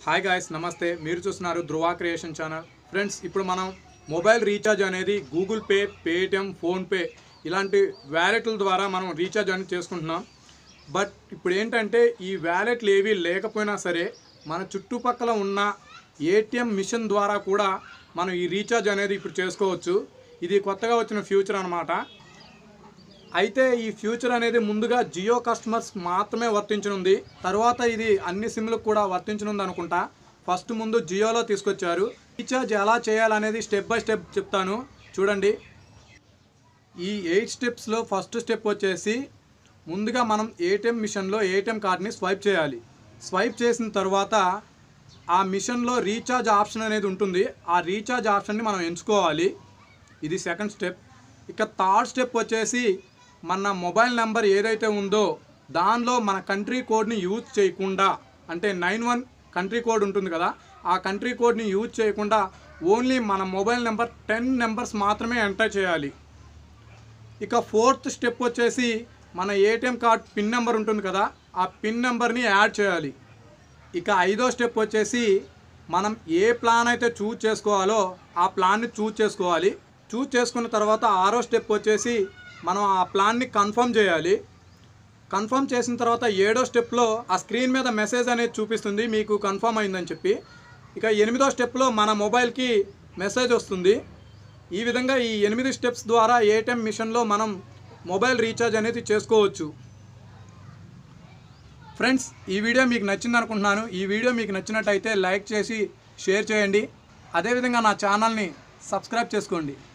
hi guys నమస్తే మీరు చూస్తున్నారు ధృవ క్రియేషన్ ఛానల్ ఫ్రెండ్స్ ఇప్పుడు మనం మొబైల్ రీఛార్జ్ అనేది గూగుల్ పే పేటిఎం ఫోన్పే ఇలాంటి వ్యాలెట్ల ద్వారా మనం రీఛార్జ్ అనేది చేసుకుంటున్నాం బట్ ఇప్పుడు ఏంటంటే ఈ వ్యాలెట్లు ఏవి లేకపోయినా సరే మన చుట్టుపక్కల ఉన్న ఏటీఎం మిషన్ ద్వారా కూడా మనం ఈ రీఛార్జ్ అనేది ఇప్పుడు చేసుకోవచ్చు ఇది కొత్తగా వచ్చిన ఫ్యూచర్ అనమాట అయితే ఈ ఫ్యూచర్ అనేది ముందుగా జియో కస్టమర్స్ మాత్రమే వర్తించనుంది తర్వాత ఇది అన్ని సిమ్లకు కూడా వర్తించనుంది అనుకుంటా ఫస్ట్ ముందు జియోలో తీసుకొచ్చారు రీఛార్జ్ ఎలా చేయాలనేది స్టెప్ బై స్టెప్ చెప్తాను చూడండి ఈ ఎయిట్ స్టెప్స్లో ఫస్ట్ స్టెప్ వచ్చేసి ముందుగా మనం ఏటీఎం మిషన్లో ఏటీఎం కార్డ్ని స్వైప్ చేయాలి స్వైప్ చేసిన తర్వాత ఆ మిషన్లో రీఛార్జ్ ఆప్షన్ అనేది ఉంటుంది ఆ రీఛార్జ్ ఆప్షన్ని మనం ఎంచుకోవాలి ఇది సెకండ్ స్టెప్ ఇక థర్డ్ స్టెప్ వచ్చేసి మన మొబైల్ నెంబర్ ఏదైతే ఉందో దానిలో మన కంట్రీ కోడ్ని యూజ్ చేయకుండా అంటే నైన్ వన్ కంట్రీ కోడ్ ఉంటుంది కదా ఆ కంట్రీ కోడ్ని యూజ్ చేయకుండా ఓన్లీ మన మొబైల్ నెంబర్ టెన్ నెంబర్స్ మాత్రమే ఎంటర్ చేయాలి ఇక ఫోర్త్ స్టెప్ వచ్చేసి మన ఏటీఎం కార్డ్ పిన్ నెంబర్ ఉంటుంది కదా ఆ పిన్ నెంబర్ని యాడ్ చేయాలి ఇక ఐదో స్టెప్ వచ్చేసి మనం ఏ ప్లాన్ అయితే చూజ్ చేసుకోవాలో ఆ ప్లాన్ని చూజ్ చేసుకోవాలి చూజ్ చేసుకున్న తర్వాత ఆరో స్టెప్ వచ్చేసి మనం ఆ ప్లాన్ని కన్ఫర్మ్ చేయాలి కన్ఫర్మ్ చేసిన తర్వాత ఏడో స్టెప్లో ఆ స్క్రీన్ మీద మెసేజ్ అనేది చూపిస్తుంది మీకు కన్ఫర్మ్ అయిందని చెప్పి ఇక ఎనిమిదో స్టెప్లో మన మొబైల్కి మెసేజ్ వస్తుంది ఈ విధంగా ఈ ఎనిమిది స్టెప్స్ ద్వారా ఏటీఎం మిషన్లో మనం మొబైల్ రీఛార్జ్ అనేది చేసుకోవచ్చు ఫ్రెండ్స్ ఈ వీడియో మీకు నచ్చింది అనుకుంటున్నాను ఈ వీడియో మీకు నచ్చినట్టయితే లైక్ చేసి షేర్ చేయండి అదేవిధంగా నా ఛానల్ని సబ్స్క్రైబ్ చేసుకోండి